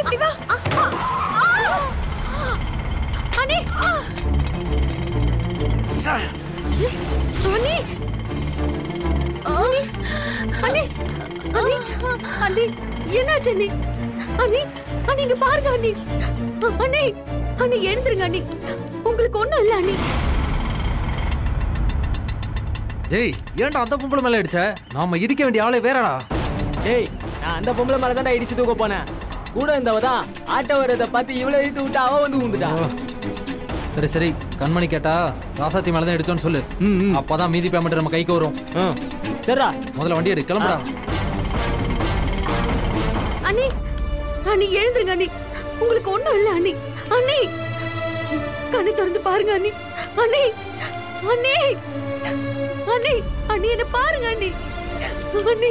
இப்படி வா அண்ணி அண்ணி அண்ணி அண்ணி அண்ணி அண்ணி என்னாச்சு அண்ணி அண்ணி அண்ணி இங்க பாருங்க அண்ணி அண்ணி அண்ணி எழுந்துருங்க அண்ணி உங்களுக்கு ஒண்ணும் இல்ல அண்ணி டேய் ஏன்டா அந்த பொம்பளை மேல அடிச்ச நாம இடிக்க வேண்டிய ஆளே வேறடா டேய் நான் அந்த பொம்பளை மேல தான் இடிச்சு தூக்க போனேன் கூட இருந்தவ தான் ஆட்டோ வரத பார்த்து இவ்வளவு இழுத்து விட்டு அவ வந்து ஊந்துட்டா சரி சரி கண்மணி கேட்டா ராசாத்தி மேல தான் அடிச்சோன்னு சொல்லு ம், ம். அப்பதான் மீதி பேமெண்ட் நம்ம கைக்கு வரும் ம். சரிடா முதல்ல வண்டி எடு கிளம்புடா அண்ணி அண்ணி எழுந்துருங்க அண்ணி உங்களுக்கு ஒண்ணும் இல்ல அண்ணி அண்ணி கண்ணு திறந்து பாருங்க அண்ணி அண்ணி அண்ணி அண்ணி அண்ணி என்ன பாருங்க அண்ணி அண்ணி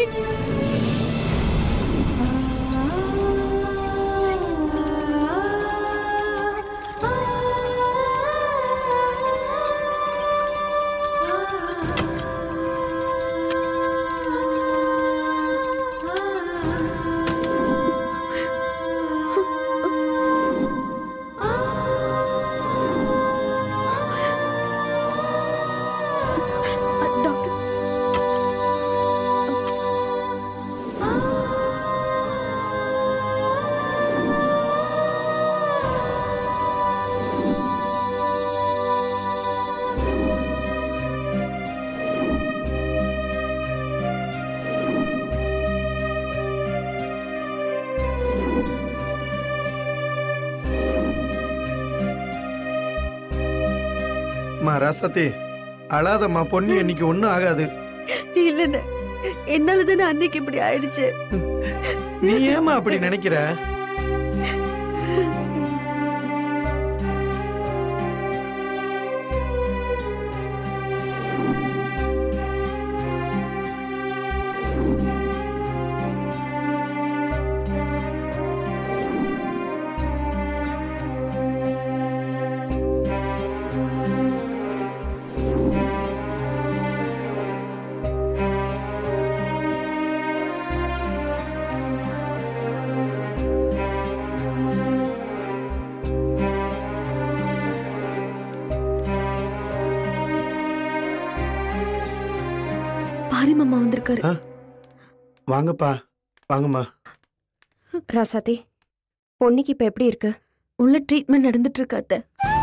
டாக்டர் மா ராசத்தி அழாதம்மா பொண்ணு இன்னைக்கு ஒன்றும் ஆகாது இல்லைண்ணே என்னால தானே அன்னைக்கு இப்படி ஆயிடுச்சு நீ ஏமா அப்படி நினைக்கிற பாரி மாமா வந்திருக்காரு ஆ? வாங்கப்பா வாங்கம்மா ராசாத்தி பொன்னிக்கு இப்ப எப்படி இருக்கு உள்ள ட்ரீட்மெண்ட் நடந்துட்டு இருக்கு அத்தை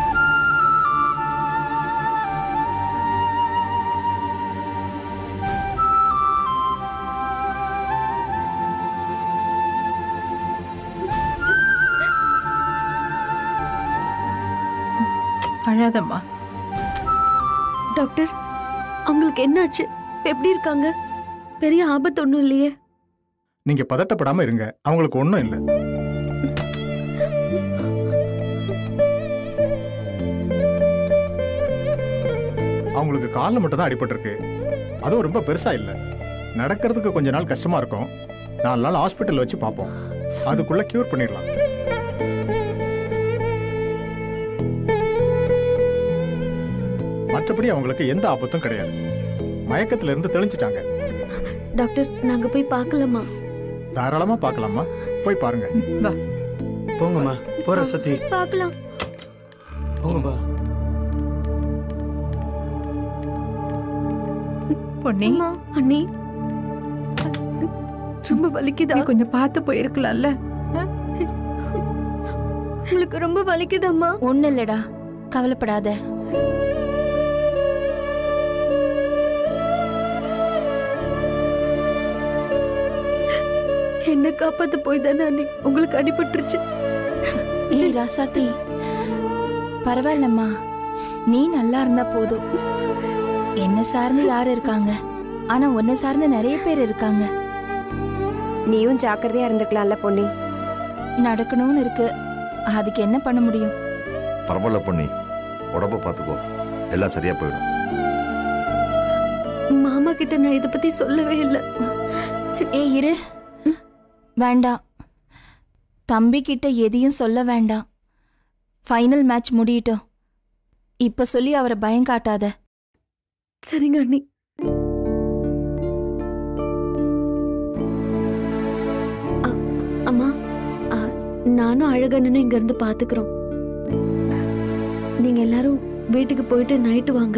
அழாதம்மா டாக்டர் அவங்களுக்கு என்னாச்சு இப்ப எப்படி இருக்காங்க பெரிய ஆபத்து ஒண்ணும் இல்லையே நீங்க பதட்டப்படாம இருங்க அவங்களுக்கு ஒண்ணும் இல்ல அவங்களுக்கு காலில் மட்டும் தான் அடிபட்டிருக்கு அதுவும் ரொம்ப பெருசா இல்ல நடக்கிறதுக்கு கொஞ்ச நாள் கஷ்டமா இருக்கும் நாலு நாள் ஹாஸ்பிட்டல் வச்சு பார்ப்போம் அதுக்குள்ள கியூர் பண்ணிடலாம் மற்றபடி அவங்களுக்கு எந்த ஆபத்தும் கிடையாது மயக்கத்துல இருந்து தெளிஞ்சிட்டாங்க டாக்டர் நாங்க போய் பார்க்கலாமா தாராளமா பார்க்கலாமா போய் பாருங்க வா போங்கம்மா போற சத்தி பார்க்கலாம் போங்கப்பா பொன்னி அம்மா அண்ணி ரொம்ப வலிக்குதா நீ கொஞ்சம் பார்த்து போயிருக்கலாம்ல உங்களுக்கு ரொம்ப வலிக்குதாம்மா ஒண்ணு இல்லடா கவலைப்படாத என்ன காப்பாத்த போய் தானே அண்ணி உங்களுக்கு அடிபட்டுருச்சு ஏய் ராசாத்தி பரவாயில்லம்மா நீ நல்லா இருந்தா போதும் என்ன சார்ந்து யார் இருக்காங்க ஆனா உன்னை சார்ந்து நிறைய பேர் இருக்காங்க நீயும் ஜாக்கிரதையா இருந்திருக்கலாம்ல பொன்னி நடக்கணும்னு இருக்கு அதுக்கு என்ன பண்ண முடியும் பரவாயில்ல பொண்ணி உடம்ப பார்த்துக்கோ எல்லாம் சரியா போயிடும் மாமா கிட்ட நான் இத பத்தி சொல்லவே இல்லை ஏய் இரு வேண்டாம் தம்பி கிட்ட எதையும் சொல்ல வேண்டாம் ஃபைனல் மேட்ச் முடியட்டும் இப்ப சொல்லி அவரை பயம் காட்டாத சரிங்க அண்ணி அ- அம்மா அ, நானும் அழகண்ணனும் இங்க இருந்து பாத்துக்கிறோம் நீங்க எல்லாரும் வீட்டுக்கு போயிட்டு நைட்டு வாங்க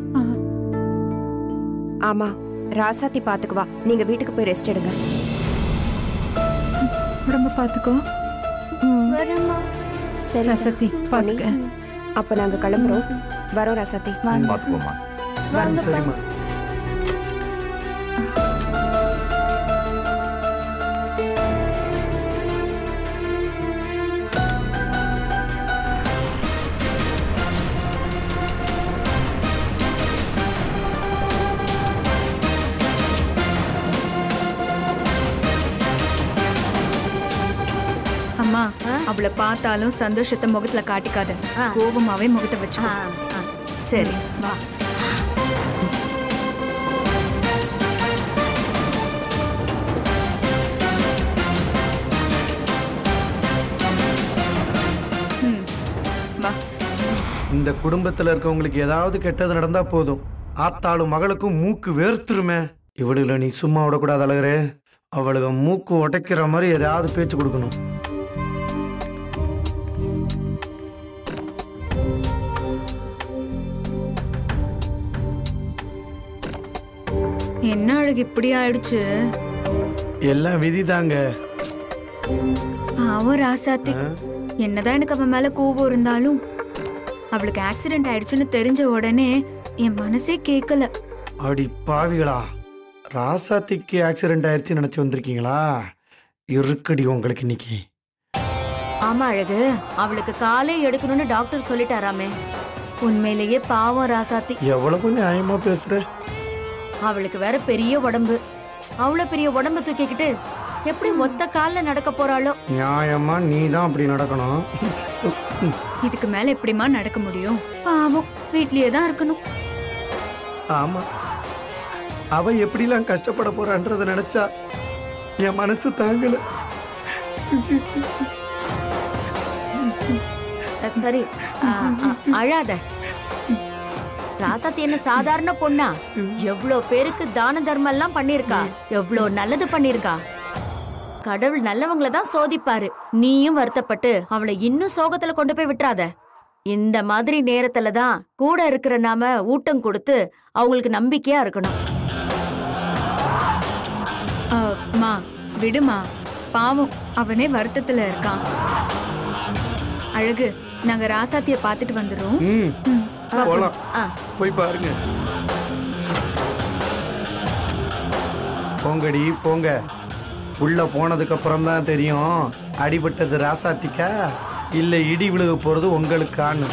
ஆமா ராசாத்தி பாத்துக்குவா நீங்க வீட்டுக்கு போய் ரெஸ்ட் எடுங்க உடம்ப பாத்துக்கோ வரமா சரி ரசத்தி பாத்துக்க அப்ப நாங்க கிளம்புறோம் வரோம் ராசாத்தி வாங்க பார்த்துக்கோமா வாங்கப்பா சரிம்மா அம்மா அவளை பார்த்தாலும் சந்தோஷத்தை முகத்துல காட்டிக்காத கோபமாவே முகத்தை வச்சு சரி வா ம், வா இந்த குடும்பத்துல இருக்கவங்களுக்கு ஏதாவது கெட்டது நடந்தா போதும் ஆத்தாளும் மகளுக்கும் மூக்கு வேர்த்துருமே இவளுகளை நீ சும்மா விடக்கூடாது அழகரே அவளுக்கு மூக்கு உடைக்கிற மாதிரி ஏதாவது பேச்சு கொடுக்கணும் என்ன அழகு இப்படி ஆயிடுச்சு எல்லாம் விதிதாங்க பாவம் ராசாத்தி என்னதான் எனக்கு அவன் மேல கோவம் இருந்தாலும் அவளுக்கு ஆக்சிடென்ட் ஆயிடுச்சுன்னு தெரிஞ்ச உடனே என் மனசே கேட்கல அடி பாவிகளா ராசாத்திக்கு ஆக்சிடென்ட் ஆயிடுச்சு நினைச்சு வந்திருக்கீங்களா இருக்குடி உங்களுக்கு இன்னைக்கு ஆமா அழகு அவளுக்கு காலே எடுக்கணும்னு டாக்டர் சொல்லிட்டாராமே உண்மையிலேயே பாவம் ராசாத்தி எவ்வளவு நியாயமா பேசுற அவளுக்கு வேற பெரிய உடம்பு அவ்வளவு பெரிய உடம்பு தூக்கிக்கிட்டு எப்படி ஒத்த கால்ல நடக்க போறாளோ நியாயமா நீ தான் அப்படி நடக்கணும் இதுக்கு மேல எப்படிம்மா நடக்க முடியும் பாவம் வீட்லயே தான் இருக்கணும் ஆமா அவ எப்படிலாம் கஷ்டப்பட போறான்றத நினைச்சா என் மனசு தாங்கல அஹ், சரி அஹ், அஹ், அழாத ராசாத்தி என்ன சாதாரண பொண்ணா எவ்வளோ பேருக்கு தான தர்மம் எல்லாம் பண்ணிருக்கா எவ்வளோ நல்லது பண்ணிருக்கா கடவுள் நல்லவங்கள தான் சோதிப்பாரு நீயும் வருத்தப்பட்டு அவளை இன்னும் சோகத்துல கொண்டு போய் விட்டுறாத இந்த மாதிரி நேரத்துல தான் கூட இருக்கிற நாம ஊட்டம் கொடுத்து அவங்களுக்கு நம்பிக்கையா இருக்கணும் மா விடுமா பாவம் அவனே வருத்தத்துல இருக்கான் அழகு நாங்க ராசாத்திய பார்த்துட்டு வந்துடுறோம் ம் ம், வா, போலாம் ஆ. போய் பாருங்க போங்கடி போங்க உள்ள போனதுக்கு அப்புறம் தான் தெரியும் அடிபட்டது ராசாத்திக்கா இல்ல இடி விழுக போறது உங்களுக்கான்னு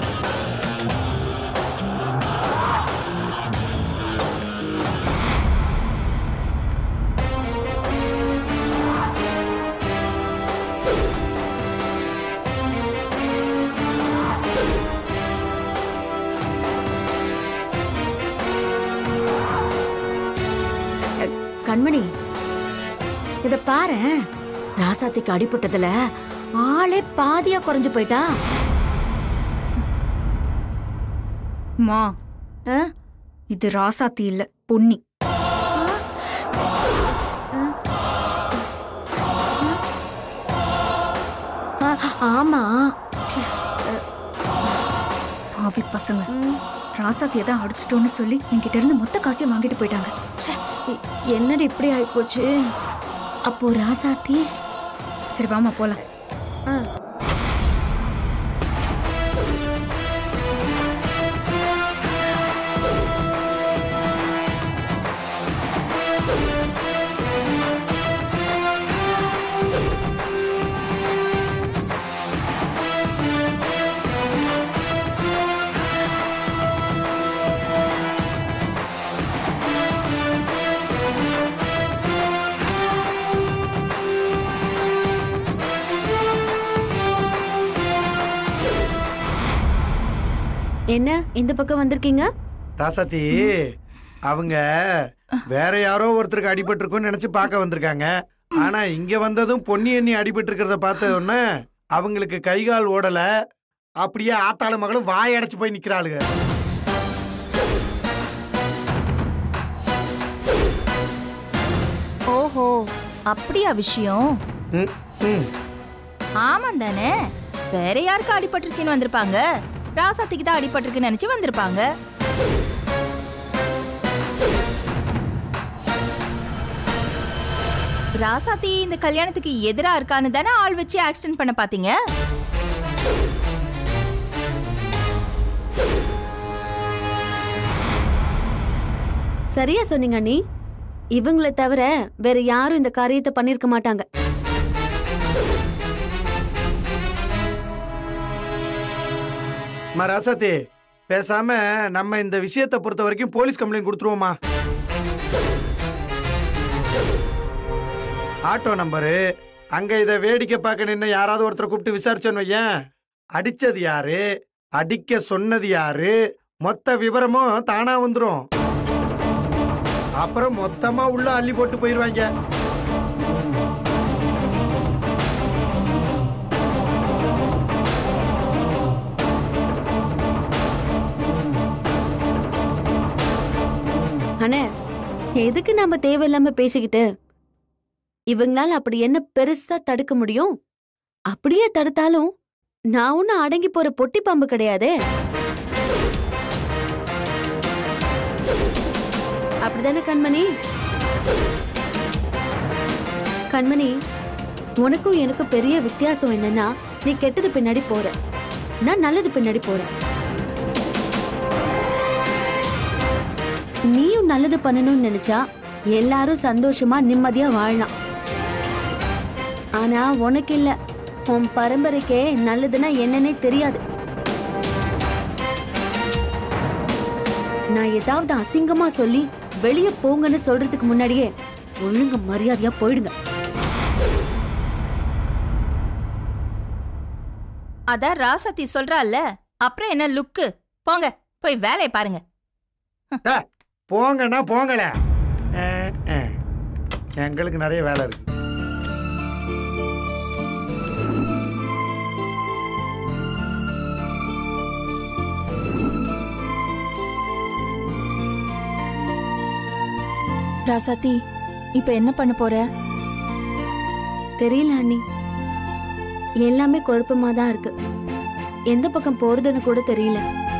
கண்மணி இத பாரு ராசாத்திக்கு அடிபட்டதுல ஆளே பாதியா குறைஞ்சு போயிட்டா மா ஆ? இது ராசாத்தி இல்ல பொன்னி ஆ, ஆமா பாவி பசங்க ராசாத்திய தான் அடிச்சிட்டோன்னு சொல்லி என்கிட்ட இருந்து மொத்த காசையும் வாங்கிட்டு போயிட்டாங்க ச்சே. இ- என்னடி இப்படி ஆயிப்போச்சு அப்போ ராசாத்தி சரி வாமா போலாம் என்ன இந்த பக்கம் வந்திருக்கீங்க ராசாத்தி அவங்க வேற யாரோ ஒருத்தருக்கு அடிபட்டிருக்கும்னு நினைச்சு பார்க்க வந்திருக்காங்க ஆனா இங்க வந்ததும் பொன்னி எண்ணி அடிபட்டு இருக்கிறத பார்த்த உடனே அவங்களுக்கு கை கால் ஓடல அப்படியே ஆத்தாளு மகளும் வாய் அடைச்சு போய் நிக்கிறாளுங்க ஓஹோ அப்படியா விஷயம் ம், ம். ஆமாம் தானே வேற யாருக்கு அடிபட்டுருச்சுன்னு வந்திருப்பாங்க ராசாத்திக்கு தான் அடிபட்டிருக்குன்னு நினைச்சு வந்திருப்பாங்க ராசாத்தி இந்த கல்யாணத்துக்கு எதிரா இருக்கான்னு தானே ஆள் வச்சு ஆக்சிடென்ட் பண்ண பாத்தீங்க சரியா சொன்னீங்க அண்ணி இவங்கள தவிர வேற யாரும் இந்த காரியத்தை பண்ணிருக்க மாட்டாங்க அம்மா ராசாத்தி பேசாம நம்ம இந்த விஷயத்தை பொறுத்த வரைக்கும் போலீஸ் கம்ப்ளைண்ட் கொடுத்துருவோமா ஆட்டோ நம்பரு அங்க இதை வேடிக்கை பார்க்க நின்று யாராவது ஒருத்தரை கூப்பிட்டு விசாரிச்சோன்னு வையேன் அடிச்சது யாரு அடிக்க சொன்னது யாரு மொத்த விவரமும் தானா வந்துரும் அப்புறம் மொத்தமா உள்ள அள்ளி போட்டு போயிருவாங்க அண்ணே எதுக்கு நாம தேவையில்லாம பேசிக்கிட்டு இவங்களால அப்படி என்ன பெருசா தடுக்க முடியும் அப்படியே தடுத்தாலும் நான் ஒன்னும் அடங்கி போற பொட்டி பாம்பு கிடையாதே அப்படிதானே கண்மணி கண்மணி உனக்கும் எனக்கும் பெரிய வித்தியாசம் என்னன்னா நீ கெட்டது பின்னாடி போற நான் நல்லது பின்னாடி போறேன் நீயும் நல்லது பண்ணணும்னு நினைச்சா எல்லாரும் சந்தோஷமா நிம்மதியா வாழலாம் ஆனா உனக்கு இல்ல உன் பரம்பரைக்கே நல்லதுன்னா என்னன்னே தெரியாது நான் ஏதாவது அசிங்கமா சொல்லி வெளிய போங்கன்னு சொல்றதுக்கு முன்னாடியே ஒழுங்கு மரியாதையா போயிடுங்க அதான் ராசாத்தி சொல்றால அப்புறம் என்ன லுக்கு போங்க போய் வேலையை பாருங்க போங்கன்னா போங்களே அஹ், அஹ். எங்களுக்கு நிறைய வேலை இருக்கு ராசாத்தி இப்ப என்ன பண்ண போற தெரியல அண்ணி எல்லாமே குழப்பமா தான் இருக்கு எந்த பக்கம் போறதுன்னு கூட தெரியல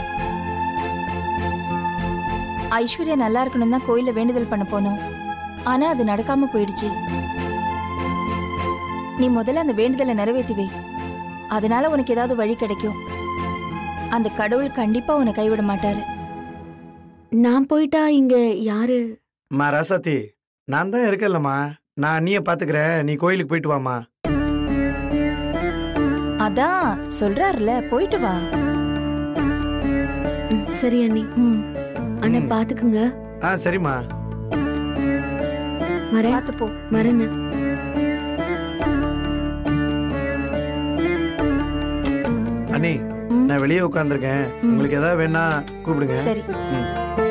ஐஸ்வர்யா நல்லா இருக்கணும் தான் கோயில வேண்டுதல் பண்ண போனோம் ஆனா அது நடக்காம போயிடுச்சு நீ முதல்ல அந்த வேண்டுதலை நிறைவேத்தி வை அதனால உனக்கு ஏதாவது வழி கிடைக்கும் அந்த கடவுள் கண்டிப்பா உன்னை கைவிட மாட்டாரு நான் போயிட்டா இங்க யாரு அம்மா ராசாத்தி நான் தான் இருக்கேன்லம்மா நான் அண்ணிய பாத்துக்கிறேன் நீ கோயிலுக்கு போயிட்டு வாமா அதான் சொல்றாருல போயிட்டு வா ம், சரி அண்ணி ம் அண்ணா பாத்துக்குங்க ஆ சரிம்மா வரேன் பார்த்து போ வரேன்னு அண்ணி ம். நான் வெளியே உட்காந்துருக்கேன் ம். உங்களுக்கு ஏதாவது வேணா கூப்பிடுங்க சரி ம்.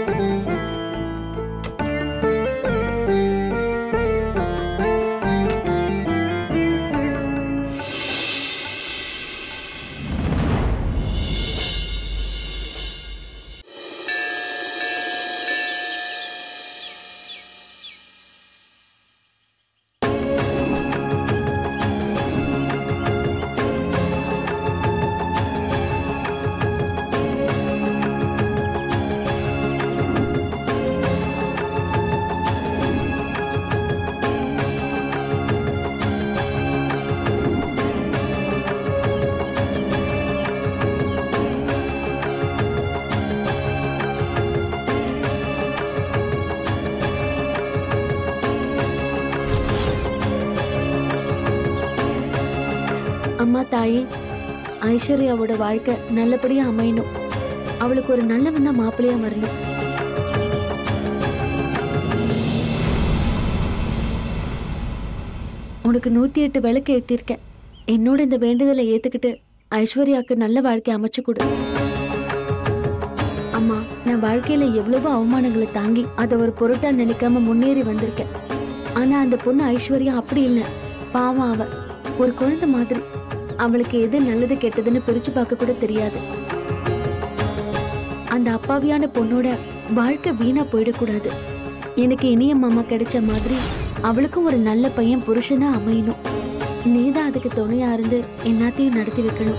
அம்மா தாயே ஐஸ்வர்யாவோட வாழ்க்கை நல்லபடியா அமையணும் அவளுக்கு ஒரு நல்லவன் தான் மாப்பிள்ளையா வரணும் உனக்கு நூத்தி எட்டு விளக்கு ஏத்திருக்கேன் என்னோட இந்த வேண்டுதலை ஏத்துக்கிட்டு ஐஸ்வர்யாக்கு நல்ல வாழ்க்கை அமைச்சு கொடு அம்மா நான் வாழ்க்கையில எவ்வளவோ அவமானங்களை தாங்கி அதை ஒரு பொருட்டா நினைக்காம முன்னேறி வந்திருக்கேன் ஆனா அந்த பொண்ணு ஐஸ்வர்யா அப்படி இல்லை பாவம் அவ ஒரு குழந்தை மாதிரி அவளுக்கு எது நல்லது கெட்டதுன்னு பிரிச்சு பார்க்க கூட தெரியாது அந்த அப்பாவியான பொண்ணோட வாழ்க்கை வீணா போயிடக்கூடாது எனக்கு இனிய மாமா கிடைச்ச மாதிரி அவளுக்கும் ஒரு நல்ல பையன் புருஷனா அமையணும் நீதான் அதுக்கு துணையா இருந்து எல்லாத்தையும் நடத்தி வைக்கணும்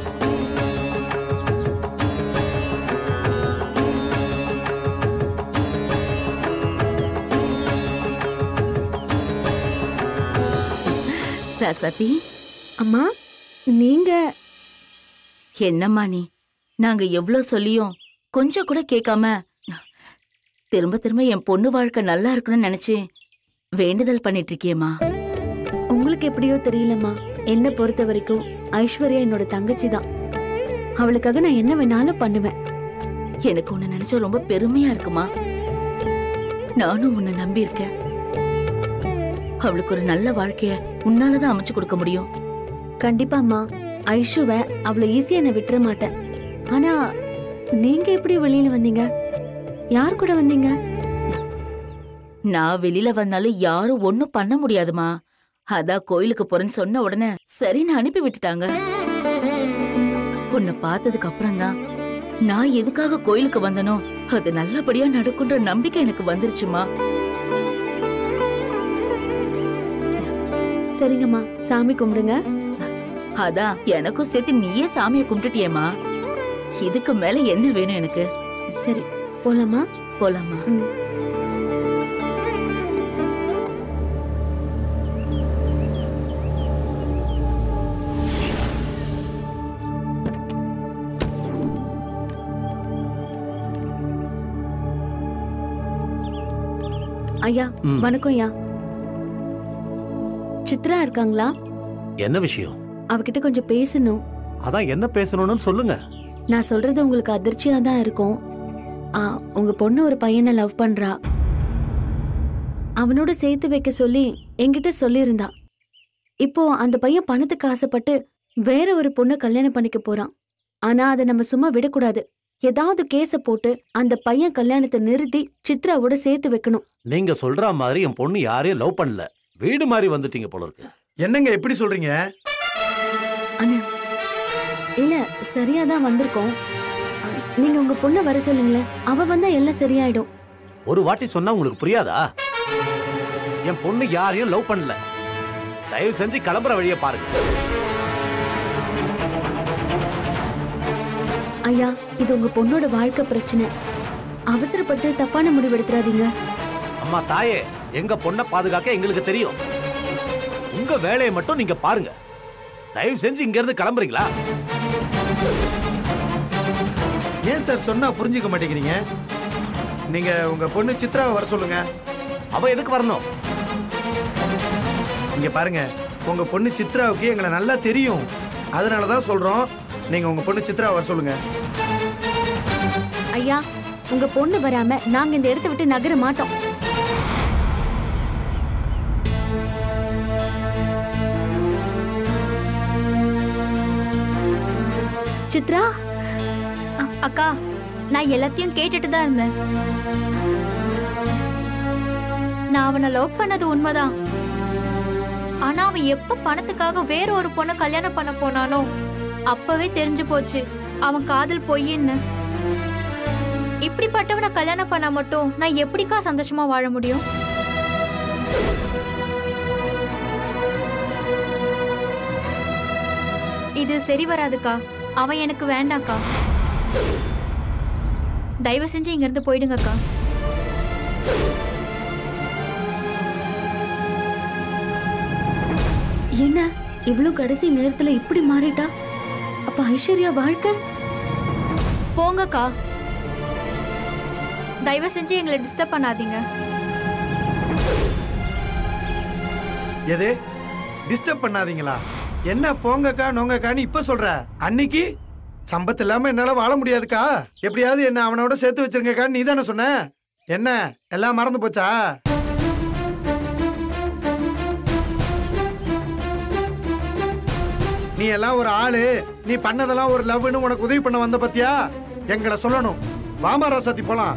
ரசதி அம்மா நீங்க என்னம்மா நீ நாங்க எவ்ளோ சொல்லியும் கொஞ்சம் கூட கேட்காம திரும்ப திரும்ப என் பொண்ணு வாழ்க்கை நல்லா இருக்கணும்னு நினைச்சு வேண்டுதல் பண்ணிட்டு இருக்கியேம்மா உங்களுக்கு எப்படியோ தெரியலம்மா என்ன பொறுத்த வரைக்கும் ஐஸ்வர்யா என்னோட தங்கச்சி தான் அவளுக்காக நான் என்ன வேணாலும் பண்ணுவேன் எனக்கு உன்னை நினைச்சா ரொம்ப பெருமையா இருக்குமா நானும் உன்னை நம்பி இருக்கேன் அவளுக்கு ஒரு நல்ல வாழ்க்கைய உன்னாலதான் அமைச்சு கொடுக்க முடியும் கண்டிப்பாம்மா ஐஷுவ அவ்வளவு ஈஸியா நான் விட்டுற மாட்டேன் ஆனா நீங்க எப்படி வெளியில வந்தீங்க யார் கூட வந்தீங்க நான் வெளியில வந்தாலும் யாரும் ஒண்ணும் பண்ண முடியாதுமா அதான் கோயிலுக்கு போறேன்னு சொன்ன உடனே சரின்னு அனுப்பி விட்டுட்டாங்க உன்னை பார்த்ததுக்கு அப்புறம் தான் நான் எதுக்காக கோயிலுக்கு வந்தனோ அது நல்லபடியா நடக்குன்ற நம்பிக்கை எனக்கு வந்துருச்சுமா சரிங்கம்மா சாமி கும்பிடுங்க அதான் எனக்கும் சேர்த்து நீயே சாமியை கும்பிட்டுட்டியேம்மா இதுக்கு மேல என்ன வேணும் எனக்கு சரி போலாமா போலாமா ம். ஐயா ம். வணக்கம் ஐயா சித்ரா இருக்காங்களா என்ன விஷயம் அவகிட்ட கொஞ்சம் பேசணும் அதான் என்ன பேசணும்னு சொல்லுங்க நான் சொல்றது உங்களுக்கு அதிர்ச்சியா தான் இருக்கும் ஆ, உங்க பொண்ணு ஒரு பையனை லவ் பண்றா அவனோட சேர்த்து வைக்க சொல்லி என்கிட்ட சொல்லியிருந்தா இப்போ அந்த பையன் பணத்துக்கு ஆசைப்பட்டு வேற ஒரு பொண்ணை கல்யாணம் பண்ணிக்க போறான் ஆனா அதை நம்ம சும்மா விடக்கூடாது ஏதாவது கேஸ போட்டு அந்த பையன் கல்யாணத்தை நிறுத்தி சித்ராவோட சேர்த்து வைக்கணும் நீங்க சொல்ற மாதிரி என் பொண்ணு யாரையும் லவ் பண்ணல வீடு மாதிரி வந்துட்டீங்க போல இருக்கு என்னங்க எப்படி சொல்றீங்க அண்ணா இல்ல சரியா தான் வந்திருக்கோம் ஆ, நீங்க உங்க பொண்ணை வர சொல்லுங்களேன் அவ வந்தா எல்லாம் சரியாயிடும் ஒரு வாட்டி சொன்னா உங்களுக்கு புரியாதா என் பொண்ணு யாரையும் லவ் பண்ணல தயவு செஞ்சு கிளம்புற வழியை பாருங்க ஐயா இது உங்க பொண்ணோட வாழ்க்கை பிரச்சனை அவசரப்பட்டு தப்பான முடிவு எடுத்துறாதீங்க அம்மா தாயே எங்க பொண்ணை பாதுகாக்க எங்களுக்கு தெரியும் உங்க வேலையை மட்டும் நீங்க பாருங்க தயவு செஞ்சு இங்க இருந்து கிளம்புறீங்களா ஏன் சார் சொன்னா புரிஞ்சுக்க மாட்டேங்கிறீங்க நீங்க உங்க பொண்ணு சித்ராவை வர சொல்லுங்க அவ எதுக்கு வரணும் இங்க பாருங்க உங்க பொண்ணு சித்ராவுக்கு எங்களை நல்லா தெரியும் அதனால தான் சொல்றோம் நீங்க உங்க பொண்ணு சித்ராவை வர சொல்லுங்க ஐயா உங்க பொண்ணு வராம நாங்க இந்த இடத்தை விட்டு நகர மாட்டோம் சித்ரா அக்கா நான் எல்லாத்தையும் கேட்டுட்டு தான் இருந்தேன் நான் அவனை லவ் பண்ணது உண்மைதான் ஆனா அவன் எப்ப பணத்துக்காக வேற ஒரு பொண்ணை கல்யாணம் பண்ண போனானோ அப்பவே தெரிஞ்சு போச்சு அவன் காதல் பொய்ன்னு இப்படிப்பட்டவனை கல்யாணம் பண்ணா மட்டும் நான் எப்படிக்கா சந்தோஷமா வாழ முடியும் இது சரி வராதுக்கா அவன் எனக்கு வேண்டாம்க்கா தயவு செஞ்சு இங்க இருந்து போயிடுங்கக்கா என்ன இவ்ளோ கடைசி நேரத்துல இப்படி மாறிட்டா அப்ப ஐஸ்வர்யா வாழ்க்கை போங்கக்கா தயவு செஞ்சு எங்களை டிஸ்டர்ப் பண்ணாதீங்க எது டிஸ்டர்ப் பண்ணாதீங்களா என்ன போங்கக்கா நோங்கக்கான்னு இப்ப சொல்ற அன்னைக்கு சம்பத்து இல்லாம என்னால வாழ முடியாதுக்கா எப்படியாவது என்ன அவனோட சேர்த்து வச்சிருங்கக்கா நீ தானே சொன்ன என்ன எல்லாம் மறந்து போச்சா நீ எல்லாம் ஒரு ஆளு நீ பண்ணதெல்லாம் ஒரு லவ்னு உனக்கு உதவி பண்ண வந்த பத்தியா எங்களை சொல்லணும் வாமா ராசாத்தி போலாம்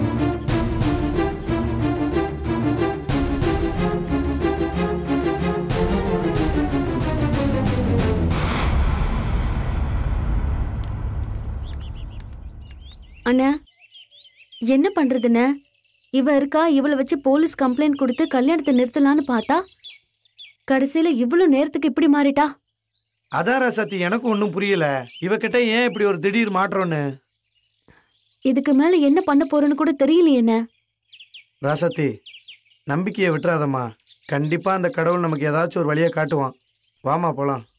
அண்ணா என்ன பண்றதுண்ணே இவ இருக்கா இவளை வச்சு போலீஸ் கம்ப்ளைண்ட் கொடுத்து கல்யாணத்தை நிறுத்தலான்னு பார்த்தா கடைசியில இவ்வளவு நேரத்துக்கு இப்படி மாறிட்டா அதான் ராசாத்தி எனக்கும் ஒன்றும் புரியல இவகிட்ட ஏன் இப்படி ஒரு திடீர் மாற்றம்னு இதுக்கு மேல என்ன பண்ண போறேன்னு கூட தெரியலையே என்ன ராசாத்தி நம்பிக்கையை விட்டுறாதம்மா கண்டிப்பா அந்த கடவுள் நமக்கு ஏதாச்சும் ஒரு வழியை காட்டுவான் வாமா போலாம்